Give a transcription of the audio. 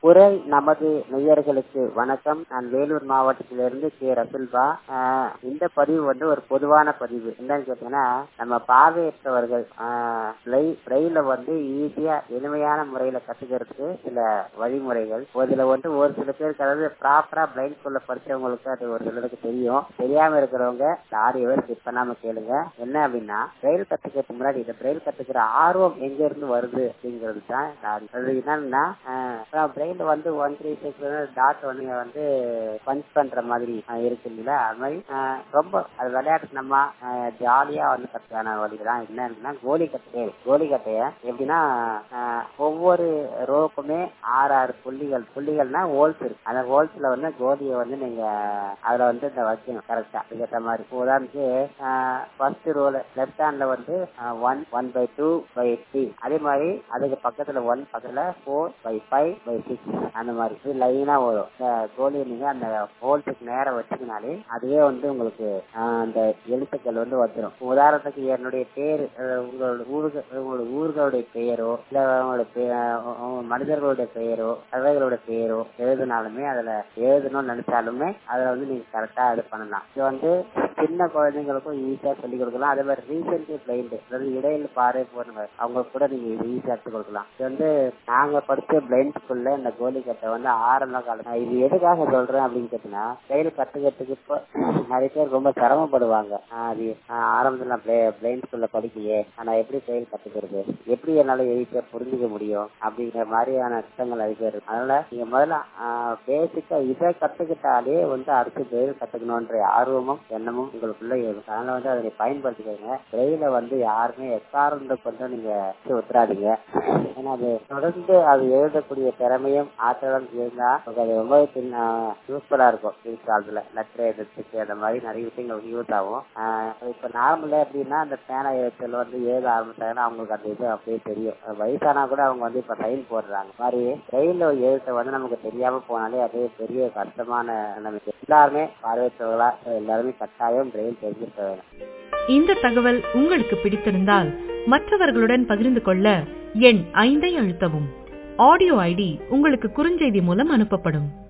குரல் நமது நேயர்களுக்கு வணக்கம் நான் வேலூர் மாவட்டத்திலிருந்து கே ரசுல்பா ஆஹ் இந்த பதிவு வந்து ஒரு பொதுவான பதிவு என்னன்னு கேட்டீங்கன்னா நம்ம பார்வையற்றவர்கள் பிரெயில வந்து ஈஸியா எளிமையான முறையில கத்துக்கிறதுக்கு சில வழிமுறைகள் இதுல வந்து ஒரு சில பேருக்கு அதாவது ப்ராப்பரா பிளைண்ட் ஸ்கூல்ல படிச்சவங்களுக்கு அது ஒரு சிலருக்கு தெரியும் தெரியாம இருக்கிறவங்க ஆடியோவை ஸ்கிப் பண்ணாம கேளுங்க என்ன அப்படின்னா பிரெயில் கத்துக்கிறதுக்கு முன்னாடி இந்த பிரெயில் கத்துக்கிற ஆர்வம் எங்க இருந்து வருது அப்படிங்கிறது தான் நான் அது என்னன்னா பிரெயின்ல வந்து ஒன் த்ரீ சிக்ஸ் டாட் வந்து நீங்க வந்து பஞ்ச் பண்ற மாதிரி ஆஹ் இருக்கு இல்லைங்களா அது மாதிரி ஆஹ் ரொம்ப அது விளையாட்டு நம்ம ஜாலியா வந்து கத்துக்கான வழிதான் என்னன்னா கோலி கட்டையை கோலி கட்டைய எப்படின்னா ஆஹ் ஒவ்வொரு ரோக்குமே ஆறு ஆறு புள்ளிகள் புள்ளிகள்னா ஹோல்ஸ் இருக்கு அந்த ஹோல்ஸ்ல வந்து கோலியை வந்து நீங்க அதுல வந்து இந்த வைக்கணும் கரெக்டா அதுக்கேற்ற மாதிரி இப்போ உதாரணத்துக்கு ஃபர்ஸ்ட் ரோல லெஃப்ட் ஹேண்ட்ல வந்து one one by two by three அதே மாதிரி அதுக்கு பக்கத்துல ஒன் பக்கத்துல four by five by six அந்த மாதிரி இது லைனா வரும் இந்த கோலியை நீங்க அந்த ஹோல்ஸுக்கு நேரம் வச்சுக்கினாலே அதுவே வந்து உங்களுக்கு ஆஹ் அந்த எழுத்துக்கள் வந்து வந்துடும் உதாரணத்துக்கு என்னுடைய பேர் அஹ் உங்களோட ஊருக்கு உங்களோட ஊர்களுடைய பெயரோ இல்ல உங்களோட பே- உங்க மனிதர்களுடைய பெயரோ கதைகளோட பெயரோ எழுதினாலுமே அதுல எழுதணும்னு நினைச்சாலுமே அதுல வந்து நீங்க கரெக்டா இது பண்ணலாம் இது வந்து சின்ன குழந்தைங்களுக்கும் ஈஸியா சொல்லி கொடுக்கலாம் அதே மாதிரி ரீசென்ட்லி பிளைண்ட் அதாவது இடையில பாரு போன அவங்க கூட நீங்க இது ஈஸியா எடுத்து கொடுக்கலாம் இது வந்து நாங்க படிச்ச பிளைண்ட் ஸ்கூல்ல இந்த கோலி கட்டை வந்து ஆரம்ப காலம் நான் இது எதுக்காக சொல்றேன் அப்படின்னு கேட்டீங்கன்னா செயல் கத்துக்கிறதுக்கு இப்போ நிறைய பேர் ரொம்ப சிரமப்படுவாங்க ஆஹ் அது ஆஹ் ஆரம்பத்துல பிளைண்ட் ஸ்கூல்ல படிக்கலையே ஆனா எப்படி செயல் கத்துக்கிறது எப்படி என்னால ஈஸியா புரிஞ்சுக்க முடியும் அப்படிங்கிற மாதிரியான அர்த்தங்கள் நிறைய பேர் இருக்கு அதனால நீங்க முதல்ல பேசிக்கா இதை கத்துக்கிட்டாலே வந்து அடுத்து செயல் கத்துக்கணும்ன்ற ஆர்வமும் எண்ணமும் உங்களுக்குள்ள இருக்கும் அதனால வந்து அதை பயன்படுத்திக்கோங்க பிரெயில வந்து யாருமே எக்காரணத்தை கொண்டு நீங்க ஒத்துறாதீங்க ஏன்னா அது தொடர்ந்து அது எழுதக்கூடிய திறமையும் ஆற்றலும் இருந்தா உங்களுக்கு அது ரொம்ப யூஸ்ஃபுல்லா இருக்கும் பிற்காலத்துல லெட்டர் எழுதுறதுக்கு அந்த மாதிரி நிறைய விஷயங்கள் யூஸ் ஆகும் ஆஹ் இப்ப நார்மலா எப்படின்னா அந்த பேனா எழுத்துல வந்து எழுத ஆரம்பிச்சாங்கன்னா அவங்களுக்கு அந்த இது அப்படியே தெரியும் அது வயசானா கூட அவங்க வந்து இப்ப டைம் போடுறாங்க இந்த மாதிரி ரயில்ல எழுத்த வந்து நமக்கு தெரியாம போனாலே அது பெரிய கஷ்டமான நமக்கு எல்லாருமே பார்வையற்றவர்களா எல்லாருமே கட்டாயம் ரயில் தெரிஞ்சிருக்க வேணும் இந்த தகவல் உங்களுக்கு பிடித்திருந்தால் மற்றவர்களுடன் பகிர்ந்து கொள்ள எண் ஐந்தை அழுத்தவும் ஆடியோ ஐடி உங்களுக்கு குறுஞ்செய்தி மூலம் அனுப்பப்படும்